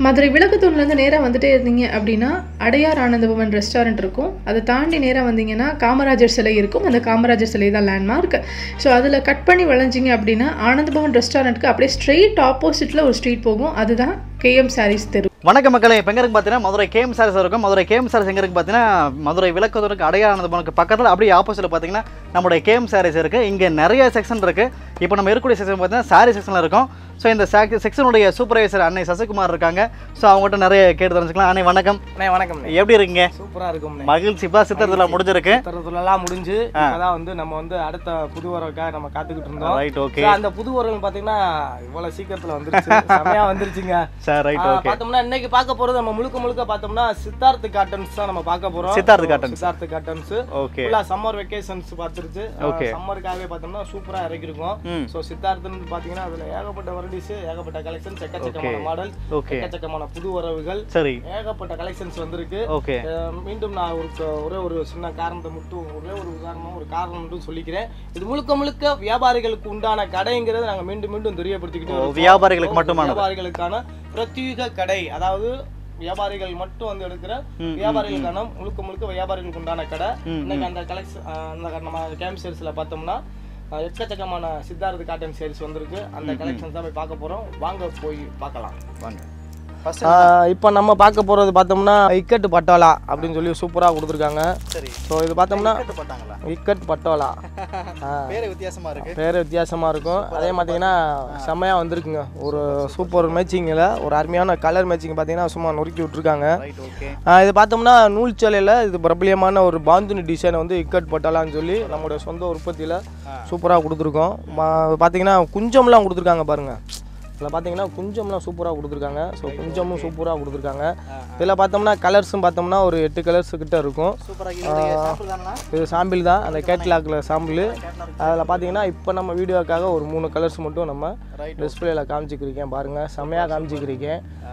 மதுரை விளக்குத்தூண்லேருந்து நேராக வந்துட்டே இருந்தீங்க அப்படின்னா அடையார் ஆனந்தபவன் ரெஸ்டாரண்ட் இருக்கும் அதை தாண்டி நேராக வந்தீங்கன்னா காமராஜர் சிலை இருக்கும் அந்த காமராஜர் சிலை தான் லேண்ட்மார்க் ஸோ அதில் கட் பண்ணி வளைஞ்சிங்க அப்படின்னா ஆனந்தபவன் ரெஸ்டாரண்ட்டுக்கு அப்படியே ஸ்ட்ரெயிட் ஆப்போசிட்டில் ஒரு ஸ்ட்ரீட் போகும் அதுதான் கேஎம் சாரீஸ் தெரு வணக்கம் மக்களே இப்போ எங்க இருக்கு பார்த்தீங்கன்னா மதுரை கேஎம் சாரீஸ் இருக்கும் மதுரை கேஎம் சாரீஸ் எங்க இருக்கு பார்த்தீங்கன்னா மதுரை விளக்குவதற்கு அடையாளத்துக்கு பக்கத்தில் அப்படியே ஆப்போசிட்டில் பார்த்தீங்கன்னா நம்மளுடைய கேஎம் சாரீஸ் இருக்கு இங்கே நிறைய செக்ஷன் இருக்கு இப்போ நம்ம இருக்கக்கூடிய செக்ஷன் பார்த்தீங்கன்னா சாரி செக்ஷனில் இருக்கும் ஸோ இந்த செக்ஷனுடைய சூப்பர்வைசர் அன்னை சசிகுமார் இருக்காங்க ஸோ அவங்ககிட்ட நிறைய கேட்டு தெரிஞ்சுக்கலாம் அன்னை வணக்கம் அண்ணே வணக்கம் எப்படி இருக்கீங்க சூப்பரா இருக்கும் மகிழ்ச்சி இப்போ சித்திரத்தில் முடிஞ்சிருக்கு எல்லாம் முடிஞ்சு இப்பதான் வந்து நம்ம வந்து அடுத்த புது வரவுக்காக நம்ம காத்துக்கிட்டு இருந்தோம் ரைட் ஓகே So, அந்த புது வரவு பாத்தீங்கன்னா இவ்வளவு சீக்கிரத்துல வந்துருச்சு செமையா வந்துருச்சுங்க சார் ரைட் ஆ, ஓகே பார்த்தோம்னா இன்னைக்கு பார்க்க போறது நம்ம முழுக்க முழுக்க பார்த்தோம்னா சித்தார்த் காட்டன்ஸ் தான் நம்ம பார்க்க போறோம் Siddharth cottons. Siddharth cottons okay ஃபுல்லா சம்மர் வெக்கேஷன்ஸ் பார்த்துருச்சு Okay. சம்மருக்காகவே பார்த்தோம்னா சூப்பரா இறக்கிருக்கோம் ம் ஸோ சித்தார்த்னு பார்த்தீங்கன்னா அதுல ஏகப்பட்ட வெரைட்டிஸ் ஏகப்பட்ட கலெக்ஷன்ஸ் எக்கச்சக்கமான மாடல் ஓகே எக்கச்சக்கமான புது வரவுகள் சரி ஏகப்பட்ட கலெக்ஷன்ஸ் வந்திருக்கு ஓகே அஹ் மீண்டும் நான் ஒரு க- ஒரே ஒரு சின்ன காரணத்தை மட்டும் ஒரே ஒரு உதாரணம் ஒரு காரணம் மட்டும் சொல்லிக்கிறேன் இது முழுக்க முழுக்க வியாபாரிகளுக்கு உண்டான கடைங்கிறத நாங்க மீண்டும் மீண்டும் தெரியப்படுத்திக்கிட்டு ஓ, இருக்கோம். வியாபாரிகளுக்கு மட்டுமானது. வியாபாரிகளுக்கான பிரத்யேக கடை அதாவது வியாபாரிகள் மட்டும் வந்து எடுக்கிற ம், வியாபாரிகளுக்கான முழுக்க முழுக்க வியாபாரிகளுக்கு உண்டான கடை ம், இன்னைக்கு அந்த கலெக்ஷன் அந்த நம்ம கேம் சேல்ஸ்ல பார்த்தோம்னா அஹ், எக்கச்சக்கமான சித்தார்த் காட்டன் சேல்ஸ் வந்திருக்கு அந்த கலெக்ஷன்ஸ் தான் போய் பார்க்க போறோம் வாங்க போய் பார்க்கலாம் வாங்க ஃபர்ஸ்ட் இப்போ நம்ம பார்க்க போகிறது பார்த்தோம்னா இக்கட் பட்டோலா அப்படின்னு சொல்லி சூப்பராக கொடுத்துருக்காங்க சரி ஸோ இது பார்த்தோம்னா கட்டுப்பட்டாங்களா இக்கட் பட்டோலா பேரு வித்தியாசமா இருக்கு பேர் வித்தியாசமாக இருக்கும் அதே பார்த்தீங்கன்னா செம்மையாக வந்திருக்குங்க ஒரு சூப்பர் மேட்சிங்கில் ஒரு அருமையான கலர் மேட்சிங் பார்த்தீங்கன்னா சும்மா நொறுக்கி விட்ருக்காங்க ரைட் ஓகே ஆ, இது பார்த்தோம்னா நூல் சேலையில் இது பிரபலியமான ஒரு பாந்துனி டிசைன் வந்து இக்கட் பட்டோலான்னு சொல்லி நம்மளுடைய சொந்த உற்பத்தியில் சூப்பராக கொடுத்துருக்கோம் மா- பார்த்தீங்கன்னா குஞ்சம்லாம் கொடுத்துருக்காங்க பாருங்கள் இதில் பார்த்தீங்கன்னா குஞ்சம்லாம் சூப்பராக கொடுத்துருக்காங்க ஸோ குஞ்சமும் சூப்பராக கொடுத்துருக்காங்க இதில் பார்த்தோம்னா கலர்ஸும் பார்த்தோம்னா ஒரு எட்டு கலர்ஸ் கிட்ட இருக்கும் சூப்பரா இது சாம்பிள் தானா இது சாம்பிள் தான் அந்த கேட்லாக்ல சாம்பிள் அதில் பார்த்தீங்கன்னா இப்போ நம்ம வீடியோக்காக ஒரு மூணு கலர்ஸ் மட்டும் நம்ம ரைட் டிஸ்பிளேல காமிச்சிக்கிறீங்க பாருங்கள் செம்மையாக காமிச்சிக்கிறீங்க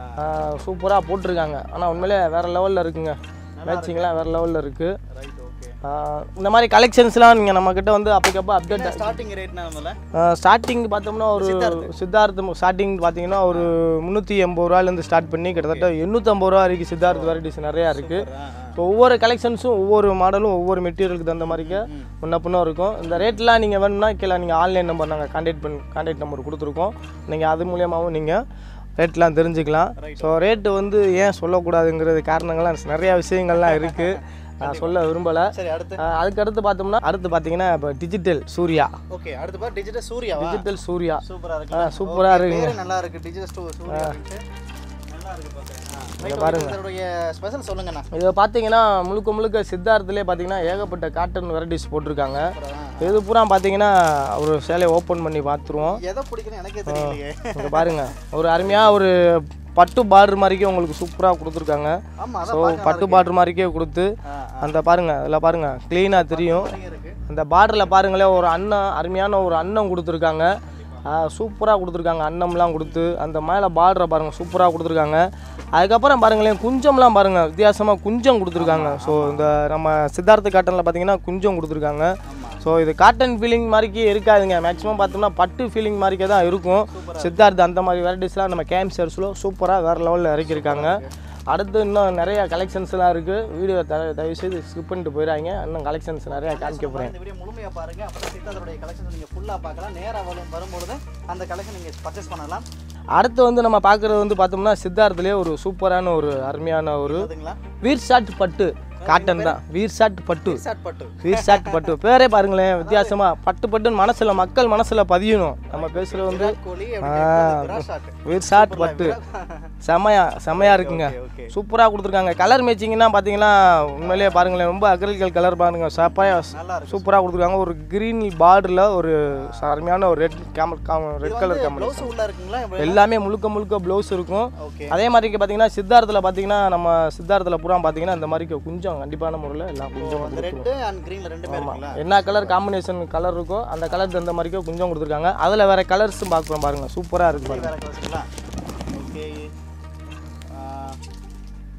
சூப்பராக போட்டிருக்காங்க ஆனால் உண்மையிலே வேறு லெவலில் இருக்குங்க மேட்சிங்லாம் வேறு லெவலில் இருக்குது ரைட் ஓகே இந்த மாதிரி கலெக்ஷன்ஸ்லாம் நீங்கள் நம்மக்கிட்ட வந்து அப்பக்கப்போ அப்டேட் ஸ்டார்டிங் ரேட்னா நம்மள ஸ்டார்டிங் பார்த்தோம்னா ஒரு சித்தார்த் ஸ்டார்டிங் பார்த்தீங்கன்னா ஒரு முந்நூற்றி எண்பது ரூபாயிலேருந்து ஸ்டார்ட் பண்ணி கிட்டத்தட்ட எண்ணூற்றம்பது ரூபா வரைக்கும் சித்தார்த் வெரைட்டிஸ் நிறையா இருக்குது ஸோ ஒவ்வொரு கலெக்ஷன்ஸும் ஒவ்வொரு மாடலும் ஒவ்வொரு மெட்டீரியலுக்கு தகுந்த மாதிரிக்க முன்ன பின்ன இருக்கும் இந்த ரேட்லாம் நீங்கள் வேணும்னா கீழே நீங்கள் ஆன்லைன் நம்பர் நாங்கள் கான்டாக்ட் பண்ணி கான்டாக்ட் நம்பர் கொடுத்துருக்கோம் நீங்கள் அது மூலியமாகவும் நீங்கள் ரேட்லாம் தெரிஞ்சுக்கலாம் ஸோ ரேட்டு வந்து ஏன் சொல்லக்கூடாதுங்கிறது காரணங்கள்லாம் நிறையா விஷயங்கள்லாம் இருக்குது நான் சொல்ல விரும்பலை சரி அடுத்து அதுக்கு அடுத்து பார்த்தோம்னா அடுத்து பார்த்தீங்கன்னா இப்போ டிஜிட்டல் சூர்யா ஓகே அடுத்து பாரு டிஜிட்டல் சூர்யாவா டிஜிட்டல் சூர்யா சூப்பரா இருக்கு ஆ, சூப்பரா இருக்குங்க. பேரு நல்லா இருக்கு டிஜிட்டல் சூர்யா இருக்கு நல்லா இருக்கு பாக்குறேன் ரைட் பாருங்க. இதோடைய ஸ்பெஷல் சொல்லுங்கண்ணா இதை பார்த்தீங்கன்னா முழுக்க முழுக்க சித்தார்த்திலே பார்த்தீங்கன்னா ஏகப்பட்ட காட்டன் வெரைட்டிஸ் போட்டிருக்காங்க இது பூரா பார்த்தீங்கன்னா ஒரு சேலையை ஓப்பன் பண்ணி பார்த்துருவோம் எதை பிடிக்குன்னு எனக்கே தெரியலையே இங்கே பாருங்க ஒரு அருமையாக ஒரு பட்டு பார்டர் மாதிரிக்கே உங்களுக்கு சூப்பராக கொடுத்துருக்காங்க ஆமா ஸோ அதான் பட்டு பார்டர் மாதிரிக்கே கொடுத்து ஆ, அந்த பாருங்க அதில் பாருங்க க்ளீனாக தெரியும் பார்க்க இருக்கு அந்த பார்டரில் பாருங்களேன் ஒரு அன்னம் அருமையான ஒரு அன்னம் கொடுத்துருக்காங்க சூப்பராக கொடுத்துருக்காங்க அன்னம்லாம் கொடுத்து அந்த மேலே பார்டரை பாருங்கள் சூப்பராக கொடுத்துருக்காங்க அதுக்கப்புறம் பாருங்களேன் குஞ்சம்லாம் பாருங்கள் வித்தியாசமாக குஞ்சம் கொடுத்துருக்காங்க ஸோ இந்த நம்ம சித்தார்த்த காட்டனில் பார்த்தீங்கன்னா குஞ்சம் கொடுத்துருக்காங்க ஸோ இது காட்டன் ஃபீலிங் மாதிரிக்கே இருக்காதுங்க மேக்ஸிமம் பார்த்தோம்னா பட்டு ஃபீலிங் மாதிரிக்கே தான் இருக்கும் சித்தார்த் அந்த மாதிரி வெரைட்டிஸ்லாம் நம்ம கேம் சேர்ஸில் சூப்பராக வேறு லெவலில் இறக்கியிருக்காங்க அடுத்து இன்னும் நிறைய கலெக்ஷன்ஸ்லாம் இருக்குது வீடியோ த தயவு செய்து ஸ்கிப் பண்ணிட்டு போயிடாங்க இன்னும் கலெக்ஷன்ஸ் நிறையா காமிக்க போகிறேன் இந்த வீடியோ முழுமையா பாருங்க அப்பதான் சித்தார்த்தோடைய கலெக்ஷன் நீங்க ஃபுல்லா பார்க்கலாம் நேரா வரும் வரும்பொழுது அந்த கலெக்ஷன் நீங்க பர்ச்சேஸ் பண்ணலாம் அடுத்து வந்து நம்ம பார்க்குறது வந்து பார்த்தோம்னா சித்தார்த்திலே ஒரு சூப்பரான ஒரு அருமையான ஒரு அதுங்களா வீர் ஷாட் பட்டு காட்டன் தான் வீர் ஷாட் பட்டு ஷார்ட் பட்டு வீர் ஷாட் பட்டு பேரே பாருங்களேன் வித்தியாசமா பட்டு பட்டுன்னு மனசுல மக்கள் மனசுல பதியணும் நம்ம பேசுறது வந்து கோழி ஷார்ட் வீர் ஷாட் பட்டு செமையா செமையா இருக்குங்க ஓகே சூப்பராக கொடுத்துருக்காங்க கலர் மேட்சிங்னா பார்த்தீங்கன்னா உண்மையிலேயே பாருங்களேன் ரொம்ப அக்ரிகல் கலர் பாருங்க சப்பாயா நல்லா இருக்கு சூப்பராக கொடுத்துருக்காங்க ஒரு கிரீன் பார்டரில் ஒரு அருமையான ஒரு red camel red colour camel blouse உள்ள இருக்குங்களா எல்லாமே முழுக்க முழுக்க ப்ளவுஸ் இருக்கும் ஓகே அதே மாதிரி பார்த்தீங்கன்னா சித்தார்த்தில் பார்த்தீங்கன்னா நம்ம சித்தார்த்தில் பூரா பார்த்தீங்கன்னா இந்த மாதிரி குஞ்சம் கண்டிப்பான முறையில் எல்லாம் குஞ்சம் அந்த ரெட் அண்ட் கிரீன்ல ரெண்டுமே இருக்குங்களா என்ன கலர் காம்பினேஷன் கலர் இருக்கோ அந்த கலர் தகுந்த மாதிரிக்கோ குஞ்சம் கொடுத்துருக்காங்க அதில் வேற கலர்ஸும் பார்க்குறோம் பாருங்க சூப்பராக இருக்கு பாருங்க வேற கலர்ஸ்ங்களா okay okay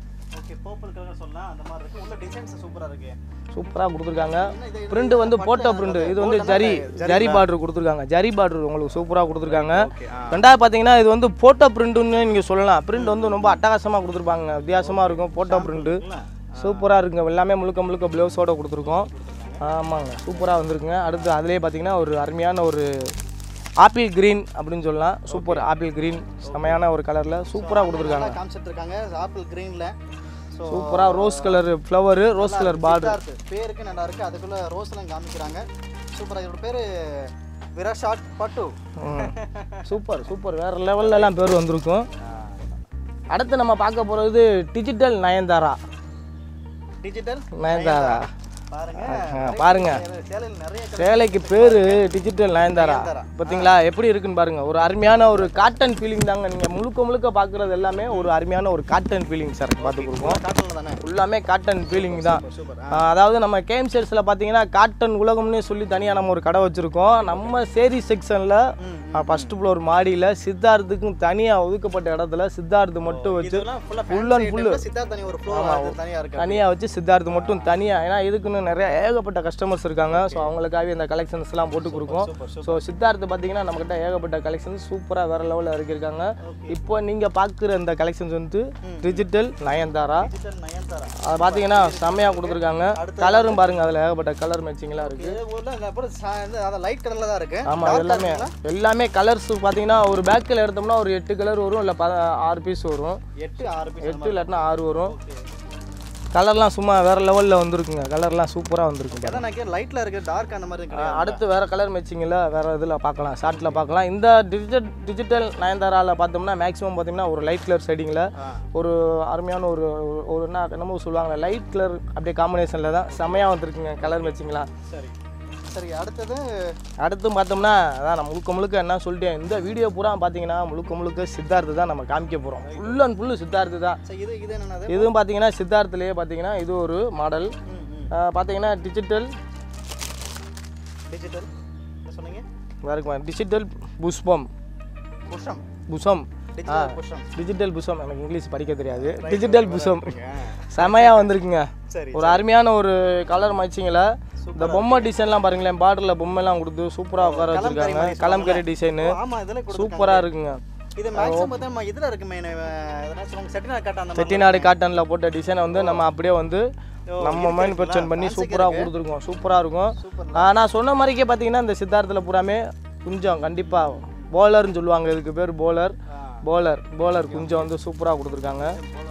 okay purple colour சொல்லலாம் அந்த மாதிரி இருக்கு உள்ள டிசைன்ஸ் சூப்பரா இருக்கு சூப்பராக கொடுத்துருக்காங்க என்ன இது- இது பிரிண்ட் வந்து பட்டு போட்டோ அந்த பிரிண்ட் இது வந்து golden ஜரி அந்த ஜரி பார்டர் கொடுத்துருக்காங்க ஜரி பார்டர் உங்களுக்கு சூப்பராக கொடுத்துருக்காங்க ஓகே ஆ ரெண்டாவது பார்த்தீங்கன்னா இது வந்து போட்டோ பிரிண்ட்டுன்னு நீங்கள் சொல்லலாம் பிரிண்ட் வந்து ரொம்ப அட்டகாசமாக கொடுத்துருப்பாங்க வித்தியாசமாக இருக்கும் போட்டோ பிரிண்ட்டு இல்ல? சூப்பராக இருக்குங்க எல்லாமே முழுக்க முழுக்க ப்ளவுஸோட கொடுத்துருக்கோம் ஆமாங்க சூப்பராக வந்திருக்குங்க அடுத்து அதுலேயே பார்த்தீங்கன்னா ஒரு அருமையான ஒரு ஆப்பிள் கிரீன் அப்படின்னு சொல்லலாம் சூப்பர் ஆப்பிள் கிரீன் செமையான ஒரு கலரில் சூப்பராக கொடுத்துருக்காங்க நல்லா காமிச்சிட்டு இருக்காங்க ஆப்பிள் கிரீன்ல ஸோ சூப்பராக rose colour flower rose colour border பேருக்கு நல்லா இருக்கு அதுக்குள்ள ரோஸ்லாம் காமிக்கிறாங்க சூப்பரா இதோட பேரு விராஷாட் பட்டு சூப்பர் சூப்பர் வேறு லெவல்லலாம் பேர் வந்திருக்கும் அடுத்து நம்ம பார்க்க போகிறது டிஜிட்டல் நயன்தாரா டிஜிட்டல் நயன்தாரா பாருங்க ஆ, பாருங்க சேலையில் நிறைய சேலைக்கு பேர் டிஜிட்டல் நயன்தாரா நயன்தாரா. பார்த்தீங்களா எப்படி இருக்குன்னு பாருங்க ஒரு அருமையான ஒரு காட்டன் ஃபீலிங் தாங்க நீங்கள் முழுக்க முழுக்க பார்க்குறது எல்லாமே ஒரு அருமையான ஒரு காட்டன் ஃபீலிங் சார் பார்த்து கொடுக்கும் காட்டன்ல தானே எல்லாமே காட்டன் ஃபீலிங் தான் சூப்பர் ஆ, அதாவது நம்ம கேம் ஷேர்ஸில் பார்த்தீங்கன்னா காட்டன் உலகம்னு சொல்லி தனியாக நம்ம ஒரு கடை வச்சுருக்கோம் நம்ம சேரி செக்ஷனில் ஃபஸ்ட்டு ஃப்ளோர் மாடியில் சித்தார்த்துக்கும் தனியாக ஒதுக்கப்பட்ட இடத்துல சித்தார்த்து மட்டும் வச்சு இதெல்லாம் ஃபுல்லா full and full. சித்தார்த் தனி ஒரு ஃப்ளோர் தனியா இருக்கு தனியாக வச்சு சித்தார்த்து மட்டும் தனியாக ஏன்னா இதுக்குன்னு நிறைய ஏகப்பட்ட கஸ்டமர்ஸ் இருக்காங்க ஸோ அவங்களுக்காகவே இந்த கலெக்ஷன்ஸ்லாம் போட்டு கொடுக்கும் சூப்பர் ஸோ சித்தார்த்து பார்த்தீங்கன்னா நம்மக்கிட்ட ஏகப்பட்ட கலெக்ஷன்ஸ் சூப்பராக வேறு லெவலில் இறக்கியிருக்காங்க இப்போ நீங்கள் பார்க்குற இந்த கலெக்ஷன்ஸ் வந்து டிஜிட்டல் நயன்தாரா டிஜிட்டல் நயன்தாரா அது பார்த்தீங்கன்னா செம்மையாக கொடுத்துருக்காங்க கலரும் பாருங்கள் அதில் ஏகப்பட்ட கலர் மேட்சிங்லாம் இருக்குது இது ஊர்ல இந்த அப்புறம் சா- இது அதான் லைட் கலர்ல தான் இருக்கு ஆமாம் Dark எல்லாமே இருக்குங்களா? எல்லாமே கலர்ஸ் பார்த்தீங்கன்னா ஒரு பேக்கில் எடுத்தோம்னா ஒரு எட்டு கலர் வரும் இல்லை ப ஆறு பீஸ் வரும் எட்டு ஆறு பீஸ் எட்டு இல்லாட்டினா ஆறு வரும் கலர்லாம் சும்மா வேறு லெவலில் வந்திருக்குங்க கலர்லாம் சூப்பராக வந்திருக்குங்க அதான் நான் லைட்ல இருக்கு டார்க் அந்த மாதிரி இருக்கு அடுத்து வேறு கலர் மேட்சிங்கில் வேறு இதில் பார்க்கலாம் ஷார்ட்டில் பார்க்கலாம் இந்த டிஜிட்டல் டிஜிட்டல் நயன்தாராவில் பார்த்தோம்னா மேக்ஸிமம் பார்த்தீங்கன்னா ஒரு லைட் கலர் ஷேடிங்கில் ஒரு அருமையான ஒரு ஒரு என்ன என்னமோ சொல்லுவாங்க லைட் கலர் அப்படியே காம்பினேஷனில் தான் செமையாக வந்திருக்குங்க கலர் மேட்சிங்லாம் சரி சரி அடுத்தது அடுத்து பார்த்தோம்னா அதான் நான் முழுக்க முழுக்க என்ன சொல்லிட்டேன் இந்த வீடியோ பூரா பார்த்தீங்கன்னா முழுக்க முழுக்க சித்தார்த்து தான் நம்ம காமிக்க போகிறோம் ஃபுல் அண்ட் ஃபுல்லு சித்தார்த்து தான் சரி இது இது என்னது இதுவும் பார்த்தீங்கன்னா சித்தார்த்துலேயே பார்த்தீங்கன்னா இது ஒரு மாடல் ம், ம். பார்த்தீங்கன்னா டிஜிட்டல் டிஜிட்டல் என்ன சொன்னீங்க வேறு டிஜிட்டல் புஷ்பம் புஷம் புஷம் டிஜிட்டல் புஷம் டிஜிட்டல் புஷம் எனக்கு இங்கிலீஷ் படிக்க தெரியாது டிஜிட்டல் புஷம் செமையாக வந்திருக்குங்க சரி ஒரு அருமையான ஒரு கலர் மேட்சிங்கில் இந்த பொம்மை டிசைன்லாம் பாருங்களேன் பார்டரில் பொம்மைலாம் கொடுத்து சூப்பராக உட்கார வச்சிருக்காங்க மாதிரி கலம்கரி டிசைனு ஆமா இதுல கொடுத்து சூப்பராக இருக்குங்க இது மேக்ஸிமம் பார்த்தா நம்ம இதுல இருக்கு மெயின் எதனா சொல்லுவாங்க செட்டிநாடு காட்ட அந்த மாதிரி செட்டிநாடு காட்டனில் போட்ட டிசைனை வந்து நம்ம அப்படியே வந்து நம்ம மைண்ட் பர்ச்சன் பண்ணி சூப்பராக கொடுத்துருக்கோம் சூப்பராக இருக்கும் சூப்பர் ஆ, நான் சொன்ன மாதிரிக்கே பார்த்தீங்கன்னா இந்த சித்தார்த்தில் பூராமே கொஞ்சம் கண்டிப்பாக போலர்னு சொல்லுவாங்க இதுக்கு பேர் போலர் போலர் போலர் கொஞ்சம் வந்து சூப்பராக கொடுத்துருக்காங்க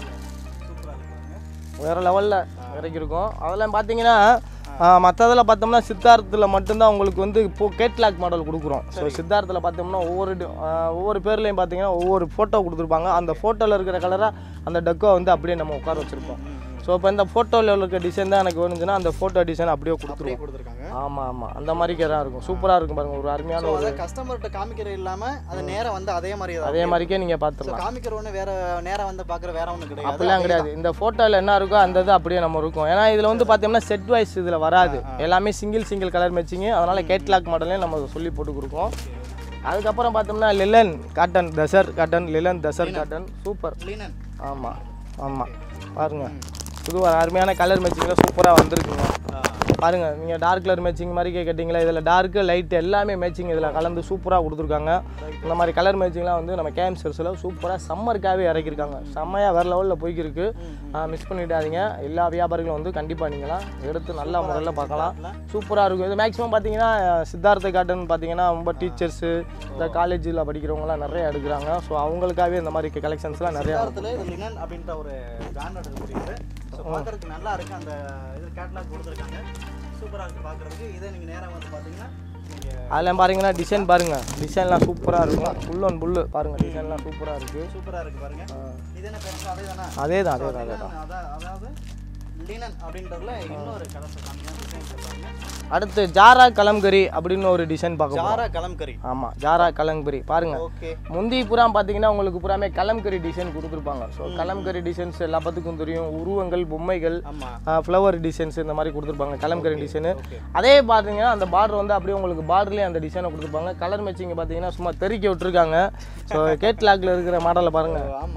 சூப்பரா இருக்கு வேறு லெவலில் இறக்கியிருக்கோம் அதெல்லாம் பார்த்தீங்கன்னா மற்றதில் பார்த்தோம்னா சித்தார்த்தில் மட்டும்தான் உங்களுக்கு வந்து இப்போ கேட்லாக் மாடல் கொடுக்குறோம் ஸோ சித்தார்த்தில் பார்த்தோம்னா ஒவ்வொரு டி- ஆ, ஒவ்வொரு பேர்லையும் பார்த்தீங்கன்னா ஒவ்வொரு ஃபோட்டோ கொடுத்துருப்பாங்க அந்த ஃபோட்டோவில் இருக்கிற கலராக அந்த டக்கோ வந்து அப்படியே நம்ம உட்கார வச்சுருப்போம் ஸோ இப்போ இந்த ஃபோட்டோவில் இருக்க டிசைன் தான் எனக்கு வேணுச்சுன்னா அந்த ஃபோட்டோ டிசைன் அப்படியே அப்படியே கொடுத்துருவோம் கொடுத்துருக்காங்க ஆமாம் ஆமாம் அந்த மாதிரி தான் இருக்கும் சூப்பராக இருக்கும் பாருங்க ஒரு அருமையான ஸோ ஒரு அதை கஸ்டமர்கிட்ட காமிக்கிறது இல்லாம அது நேரா வந்து அதே மாதிரி தான் அதே மாதிரிக்கே நீங்கள் பார்த்துடலாம் காமிக்கிற ஒன்று வேற நேரா வந்து பாக்குற வேற ஒண்ணு கிடையாது அப்படிலாம் கிடையாது இந்த ஃபோட்டோவில் என்ன இருக்கோ அந்த இது அப்படியே நம்ம இருக்கும் ஏன்னா இதில் வந்து பார்த்தோம்னா செட் வைஸ் இதில் வராது எல்லாமே சிங்கிள் சிங்கிள் கலர் மேட்சிங்கு அதனால் கேட்லாக் மாடலே நம்ம சொல்லி போட்டு கொடுப்போம் அதுக்கப்புறம் பார்த்தோம்னா linen cotton tussar cotton linen tussar cotton super linen ஆமாம் ஆமாம் பாருங்க இது ஒரு அருமையான கலர் மேட்சிங்கில் சூப்பராக வந்திருக்குங்க பாருங்க நீங்கள் டார்க் கலர் மேட்சிங் மாதிரி கேட்டிங்களா இதில் டார்க்கு லைட் எல்லாமே மேட்சிங் இதில் கலந்து சூப்பராக கொடுத்துருக்காங்க இந்த மாதிரி கலர் மேட்சிங்லாம் வந்து நம்ம கேம் சர்ஸில் சூப்பராக சம்மருக்காகவே இறக்கியிருக்காங்க செம்மையாக வேறு லெவலில் போய்க்கிருக்கு மிஸ் பண்ணிடாதீங்க எல்லா வியாபாரிகளும் வந்து கண்டிப்பாக நீங்களாம் எடுத்து நல்ல முறையில் பார்க்கலாம் சூப்பராக இருக்கும் இது மேக்ஸிமம் பார்த்தீங்கன்னா சித்தார்த்த காட்டன் பார்த்தீங்கன்னா ரொம்ப டீச்சர்ஸு இந்த காலேஜில் படிக்கிறவங்கலாம் நிறைய எடுக்கிறாங்க ஸோ அவங்களுக்காகவே இந்த மாதிரி கலெக்ஷன்ஸ்லாம் நிறையா சித்தார்த்தில் இது லினன் அப்படின்ற ஒரு பிராண்ட் எடுக்கக்கூடியது ஸோ பார்க்கறதுக்கு நல்லா இருக்கு அந்த இது கேட்லாக் கொடுத்துருக்காங்க சூப்பரா இருக்கு பார்க்கறதுக்கு இதே நீங்க நேரா வந்து பாத்தீங்கன்னா நீங்க அதெல்லாம் பாருங்கன்னா டிசைன் பாருங்கள் டிசைன்லாம் சூப்பராக இருக்கும் ஃபுல் அண்ட் ஃபுல்லு பாருங்கள் டிசைன்லாம் சூப்பராக இருக்குது சூப்பரா இருக்கு பாருங்க இது என்ன பேர் அதே தானே அதே தான் அதே தான் அதே தான் அதாவது லினன் அப்படின்றதுல இன்னொரு கலர் காமிங்க டிசைன் சொல்றாங்க அடுத்து ஜாரா கலம்கரி அப்படின்னு ஒரு டிசைன் பார்க்க போகிறோம் ஜாரா கலம்கரி ஆமாம் ஜாரா கலம்கரி பாருங்கள் ஓகே முந்தி புறா பார்த்தீங்கன்னா உங்களுக்கு புறாமே கலம்கரி டிசைன் கொடுத்துருப்பாங்க ஸோ கலம்கரி டிசைன்ஸ் எல்லா பத்துக்கும் தெரியும் உருவங்கள் பொம்மைகள் ஆமா ஃப்ளவர் டிசைன்ஸ் இந்த மாதிரி கொடுத்துருப்பாங்க கலம்கரி டிசைனு ஓகே அதே பார்த்தீங்கன்னா அந்த பார்டர் வந்து அப்படியே உங்களுக்கு பார்டர்லேயே அந்த டிசைனை கொடுத்துருப்பாங்க கலர் மேட்சிங் பார்த்தீங்கன்னா சும்மா தெறிக்க விட்டுருக்காங்க ஸோ கேட்லாக்ல இருக்கிற மாடலை பாருங்கள் ஆமா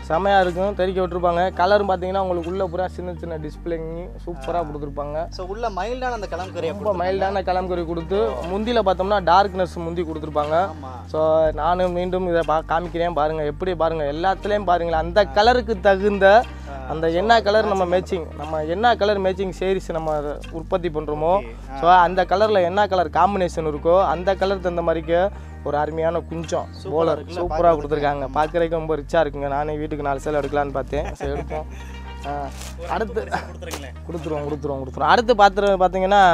செமையாக இருக்கும் தெறிக்க விட்டுருப்பாங்க கலரும் பார்த்தீங்கன்னா உங்களுக்கு உள்ள பூரா சின்ன சின்ன டிஸ்பிளேங்க சூப்பராக கொடுத்துருப்பாங்க ஸோ உள்ள மைல்டான அந்த கலம்கரி ரொம்ப மைல்டான கலம்கறி கொடுத்து முந்தியில் பார்த்தோம்னா டார்க்னஸ் முந்தி கொடுத்துருப்பாங்க ஆமா ஸோ நானும் மீண்டும் இதை பா காமிக்கிறேன் பாருங்கள் எப்படி பாருங்கள் எல்லாத்துலேயும் பாருங்களேன் அந்த கலருக்கு தகுந்த அந்த என்ன கலர் நம்ம மேட்சிங் நம்ம என்ன கலர் மேட்சிங் சேரீஸ் நம்ம அதை உற்பத்தி பண்ணுறோமோ ஸோ அந்த கலரில் என்ன கலர் காம்பினேஷன் இருக்கோ அந்த கலர் தகுந்த மாதிரிக்கு ஒரு அருமையான குஞ்சம் போலர் சூப்பராக கொடுத்துருக்காங்க பார்க்குறதுக்கு ரொம்ப ரிச்சாக இருக்குங்க நானே வீட்டுக்கு நாலு சேலை எடுக்கலான்னு பார்த்தேன் சரி எடுப்போம் ஆ, அடுத்து கொடுத்துருங்களேன் கொடுத்துருவோம் கொடுத்துருவோம் கொடுத்துருவோம் அடுத்து பார்த்து பார்த்தீங்கன்னா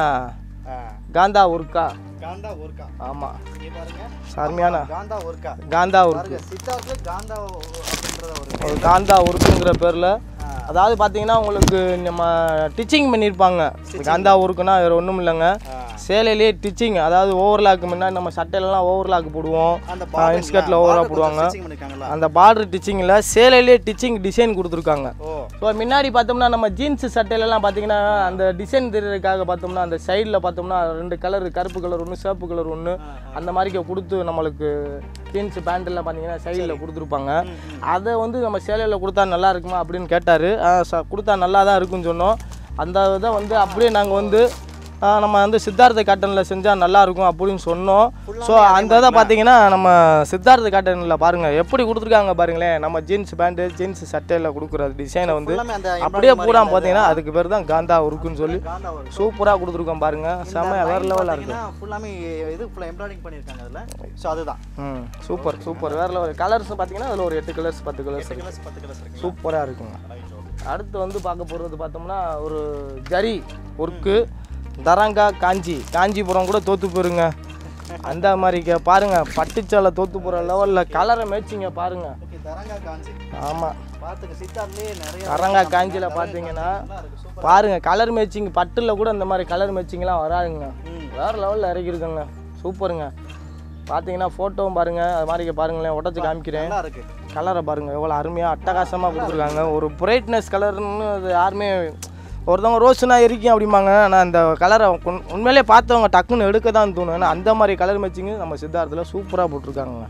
காந்தா உருக்கா காண்டா ஒர்க்கா ஆமாம் இங்கே பாருங்க அருமையான காண்டா ஒர்க்கா காந்தா உருக்கு பாருங்க சித்தார்த்ல காண்டா அப்படின்றத ஒரு ஒரு காந்தா உருக்குங்கிற பேரில் அதாவது பார்த்தீங்கன்னா உங்களுக்கு நம்ம டிச்சிங் பண்ணியிருப்பாங்க காந்தா உருக்குன்னா வேறு ஒன்றும் இல்லைங்க சேலையிலேயே டிச்சிங் அதாவது ஓவர்லாக்கு முன்னாடி நம்ம சட்டையிலலாம் ஓவர்லாக் போடுவோம் அந்த இன்ஸ்கர்ட்டில் ஓவராக போடுவாங்க ஸ்டிச்சிங் பண்ணிருக்காங்களா அந்த பார்டர் டிச்சிங்கில் சேலையிலேயே டிச்சிங் டிசைன் கொடுத்துருக்காங்க ஓ ஸோ முன்னாடி பார்த்தோம்னா நம்ம ஜீன்ஸ் சட்டையிலலாம் பார்த்தீங்கன்னா அந்த டிசைன் தெரியறதுக்காக பார்த்தோம்னா அந்த சைடில் பார்த்தோம்னா ரெண்டு கலர் கருப்பு கலர் ஒன்று சிவப்பு கலர் ஒன்று அந்த மாதிரி கொடுத்து நம்மளுக்கு ஜீன்ஸ் பேண்ட்டில் பார்த்தீங்கன்னா சைடில் கொடுத்துருப்பாங்க அதை வந்து நம்ம சேலையில் கொடுத்தா நல்லா இருக்குமா அப்படின்னு கேட்டார் கொடுத்தா நல்லா தான் இருக்குன்னு சொன்னோம் அந்த இதை வந்து அப்படியே நாங்கள் வந்து ஆ, நம்ம வந்து சித்தார்த்த காட்டனில் செஞ்சால் நல்லா இருக்கும் அப்படின்னு சொன்னோம் ஸோ அந்த இதை பார்த்தீங்கன்னா நம்ம சித்தார்த்த காட்டனில் பாருங்கள் எப்படி கொடுத்துருக்காங்க பாருங்களேன் நம்ம ஜீன்ஸ் பேண்ட்டு ஜீன்ஸ் சட்டையில் கொடுக்குற டிசைனை வந்து எல்லாமே அந்த அப்படியே பூரா பார்த்தீங்கன்னா அதுக்கு பேர் தான் காந்தா உருக்குன்னு சொல்லி காண்டா ஒர்க் சூப்பராக கொடுத்துருக்கோம் பாருங்க செம்ம வேற லெவலாக இருக்கு ஃபுல்லாமே இது ஃபுல்லாக எம்ப்ராய்டிங் பண்ணியிருக்காங்க அதில் ஸோ அதுதான் ம் சூப்பர் சூப்பர் வேற லெவல் கலர்ஸ் பார்த்தீங்கன்னா அதில் ஒரு எட்டு கலர்ஸ் பத்து கலர்ஸ் இருக்கு கலர்ஸ் பத்து கலர்ஸ் இருக்கு சூப்பராக இருக்குங்க அடுத்து வந்து பார்க்க போகிறது பார்த்தோம்னா ஒரு ஜரி ஒர்க்கு தரங்கா காஞ்சி காஞ்சிபுரம் கூட தோற்று போயிருங்க அந்த மாதிரி கே- பாருங்க பட்டுச்சாலை தோற்று போகிற லெவலில் கலரை மேட்சிங்க பாருங்க ஓகே தரங்கா காஞ்சி ஆமாம் பார்த்துக்க சித்தார்லேயே நிறைய தரங்கா காஞ்சியில் பார்த்தீங்கன்னா பாருங்க கலர் மேட்சிங் பட்டில் கூட இந்த மாதிரி கலர் மேட்சிங்லாம் வராதுங்க வேற லெவலில் இறக்கிருக்குங்க சூப்பருங்க பார்த்தீங்கன்னா ஃபோட்டோவும் பாருங்க அது மாதிரி பாருங்களேன் உடச்சி காமிக்கிறேன் நல்லா இருக்கு கலரை பாருங்க எவ்வளோ அருமையாக அட்டகாசமாக கொடுத்துருக்காங்க ஒரு பிரைட்னஸ் கலர்னு அது யாருமே ஒருத்தவங்க ரோஸ்னா இருக்கும் அப்படிம்பாங்க ஆனால் அந்த கலரை உண்மையிலே பார்த்தவங்க டக்குன்னு எடுக்க தான் தோணும் ஏன்னா அந்த மாதிரி கலர் மேட்சிங்கு நம்ம சித்தார்த்தில் சூப்பராக போட்டிருக்காங்க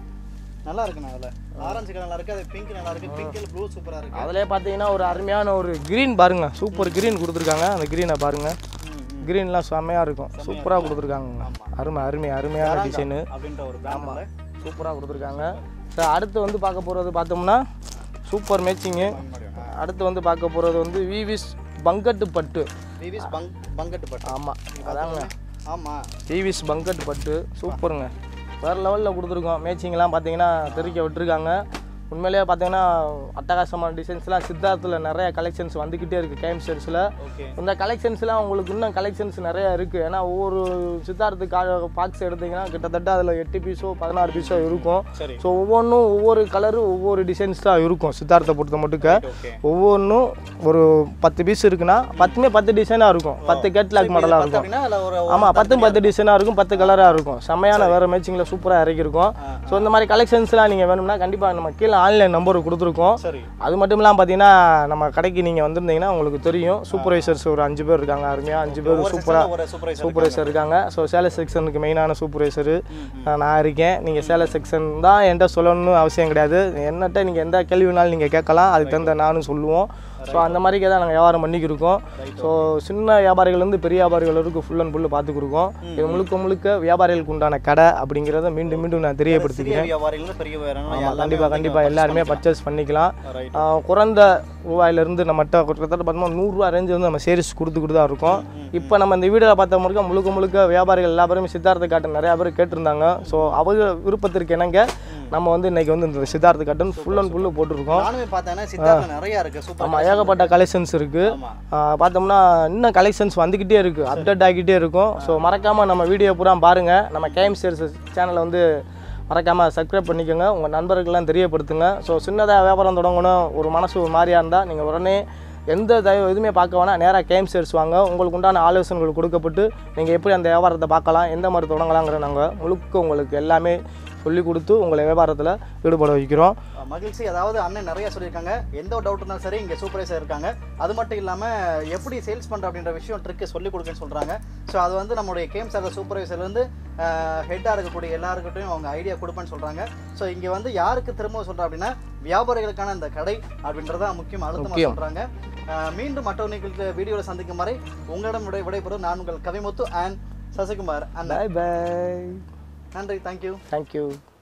நல்லா இருக்குண்ணா அதில் ஆரஞ்சு கலர் நல்லா இருக்கு அது பிங்க் நல்லா இருக்கு பிங்க்ல ப்ளூ சூப்பரா இருக்கு அதிலே பார்த்தீங்கன்னா ஒரு அருமையான ஒரு க்ரீன் பாருங்க சூப்பர் க்ரீன் கொடுத்துருக்காங்க அந்த க்ரீனை பாருங்க க்ரீன்லாம் செம்மையாக இருக்கும் சூப்பராக கொடுத்துருக்காங்க அருமை அருமை அருமையான டிசைனு அப்படின்ற ஒரு பேனர்ல சூப்பராக கொடுத்துருக்காங்க சார் அடுத்து வந்து பார்க்க போகிறது பார்த்தோம்னா சூப்பர் மேட்சிங்கு அடுத்து வந்து பார்க்க போகிறது வந்து விவிஸ் பங்கட்டு பட்டு விவிஸ் பங் பங்கட்டு பட்டு ஆமாம் அதாங்க ஆமா விவிஸ் பங்கட் பட்டு சூப்பருங்க வேறு லெவலில் கொடுத்துருக்கோம் மேட்சிங்லாம் பார்த்தீங்கன்னா தெரிவிக்க விட்டுருக்காங்க உண்மையிலேயே பார்த்தீங்கன்னா அட்டகாசமான டிசைன்ஸ்லாம் சித்தார்த்தில் நிறைய கலெக்ஷன்ஸ் வந்துக்கிட்டே இருக்குது கேம் ஸ்டோர்ஸில் ஓகே இந்த கலெக்ஷன்ஸ்லாம் உங்களுக்கு இன்னும் கலெக்ஷன்ஸ் நிறைய இருக்குது ஏன்னா ஒவ்வொரு சித்தார்த்து கா பாக்ஸ் எடுத்தீங்கன்னா கிட்டத்தட்ட அதில் எட்டு பீஸோ பதினாறு பீஸோ இருக்கும் சரி ஸோ ஒவ்வொன்றும் ஒவ்வொரு கலரு ஒவ்வொரு டிசைன்ஸ் தான் இருக்கும் சித்தார்த்தை பொறுத்த மட்டுக்க ஓகே ஒவ்வொன்றும் ஒரு பத்து பீஸ் இருக்குன்னா பத்துமே பத்து டிசைனாக இருக்கும் பத்து கேட்லாக் மாடலாக இருக்கும் அப்படின்னா அதில் ஒரு ஆமாம் பத்து பத்து டிசைனாக இருக்கும் பத்து கலராக இருக்கும் செம்மையான வேறு மேட்சிங்கில் சூப்பராக இறக்கியிருக்கும் ஸோ இந்த மாதிரி கலெக்ஷன்ஸ்லாம் நீங்கள் வேணும்னா கண்டிப்பாக நம்ம கீழே ஆன்லைன் நம்பர் கொடுத்துருக்கோம் சரி அது மட்டும் இல்லாமல் பார்த்தீங்கன்னா நம்ம கடைக்கு நீங்கள் வந்திருந்தீங்கன்னா உங்களுக்கு தெரியும் சூப்பர்வைசர்ஸ் ஒரு அஞ்சு பேர் இருக்காங்க அருமையாக அஞ்சு பேர் சூப்பராக ஒரு சூப்பரைசர் சூப்பர்வைசர் இருக்காங்க ஸோ சேலை செக்ஷனுக்கு மெயினான சூப்பர்வைசரு நான் இருக்கேன் நீங்கள் சேலை செக்ஷன் தான் என்கிட்ட சொல்லணும்னு அவசியம் கிடையாது என்னட்ட நீங்கள் எந்த கேள்வினாலும் நீங்கள் கேட்கலாம் அதுக்கு தகுந்த நானும் சொல்லுவோம் ஸோ அந்த மாதிரிக்கே தான் நாங்கள் வியாபாரம் பண்ணிக்கிருக்கோம் ஸோ சின்ன வியாபாரிகள்லேருந்து பெரிய வியாபாரிகள் வரைக்கும் ஃபுல் அண்ட் ஃபுல்லு பார்த்துக்கிருக்கோம் இது முழுக்க முழுக்க வியாபாரிகளுக்கு உண்டான கடை அப்படிங்கிறத மீண்டும் மீண்டும் நான் தெரியப்படுத்திக்கிறேன் சிறிய வியாபாரிகள் பெரிய வியாபாரம் கண்டிப்பாக கண்டிப்பாக எல்லாருமே பர்ச்சேஸ் பண்ணிக்கலாம் ரைட் ஆஹ் குறைந்த ரூபாயிலிருந்து நம்மகிட்ட கிட்டத்தட்ட பார்த்தோம்னா நூறுரூவா ரேஞ்சு வந்து நம்ம சேரிஸ் கொடுத்துக்கிட்டு தான் இருக்கோம் இப்போ நம்ம இந்த வீடியோவில் பார்த்த முழுக்க முழுக்க முழுக்க வியாபாரிகள் எல்லா பேருமே சித்தார்த்த காட்டன் நிறையா பேர் கேட்டிருந்தாங்க ஸோ அவங்க விருப்பத்திற்கு இணங்க நம்ம வந்து இன்னைக்கு வந்து இந்த சித்தார்த்த காட்டன் ஃபுல் அண்ட் ஃபுல்லு போட்டிருக்கோம் நானுமே பார்த்தேன்னா சித்தார்த்தில் நிறைய இருக்கு சூப்பர் ஆமாம் ஏகப்பட்ட கலெக்ஷன்ஸ் இருக்குது ஆமா பார்த்தோம்னா இன்னும் கலெக்ஷன்ஸ் வந்துக்கிட்டே இருக்குது அப்டேட் ஆகிக்கிட்டே இருக்கும் ஸோ மறக்காமல் நம்ம வீடியோ பூரா பாருங்கள் நம்ம கேம் சேர்ஸ் சேனலை வந்து மறக்காமல் சப்ஸ்கிரைப் பண்ணிக்கோங்க உங்கள் நண்பர்கள்லாம் தெரியப்படுத்துங்க ஸோ சின்னதாக வியாபாரம் தொடங்கணும் ஒரு மனசு ஒரு மாதிரியாக இருந்தால் நீங்கள் உடனே எந்த தயவு எதுவுமே பார்க்க வேணாம் நேராக கேம் சேர்ஸ் வாங்க உங்களுக்கு உண்டான ஆலோசனைகள் கொடுக்கப்பட்டு நீங்கள் எப்படி அந்த வியாபாரத்தை பார்க்கலாம் எந்த மாதிரி தொடங்கலாங்கிற நாங்கள் முழுக்க உங்களுக்கு எல்லாமே சொல்லி கொடுத்து உங்களை வியாபாரத்தில் ஈடுபட வைக்கிறோம் மகிழ்ச்சி அதாவது அண்ணன் நிறைய சொல்லியிருக்காங்க எந்த ஒரு டவுட் இருந்தாலும் சரி இங்கே சூப்பர்வைசர் இருக்காங்க அது மட்டும் இல்லாமல் எப்படி சேல்ஸ் பண்ணுற அப்படின்ற விஷயம் ட்ரிக்கு சொல்லிக் கொடுக்குன்னு சொல்கிறாங்க ஸோ அது வந்து நம்மளுடைய கேம் சார் சூப்பர்வைசர்லேருந்து ஹெட்டாக இருக்கக்கூடிய எல்லாருக்கிட்டையும் அவங்க ஐடியா கொடுப்பேன்னு சொல்கிறாங்க ஸோ இங்கே வந்து யாருக்கு திரும்ப சொல்கிறேன் அப்படின்னா வியாபாரிகளுக்கான இந்த கடை அப்படின்றத முக்கியம் அழுத்தமாக முக்கியம். சொல்றாங்க அஹ், மீண்டும் மற்ற நிகழ்ச்சி வீடியோவில் சந்திக்கும் வரை உங்களிடம் விடை விடைபெறும் நான் உங்கள் Kavimuthu and Sasikumar and bye bye நன்றி தேங்க்யூ தேங்க்யூ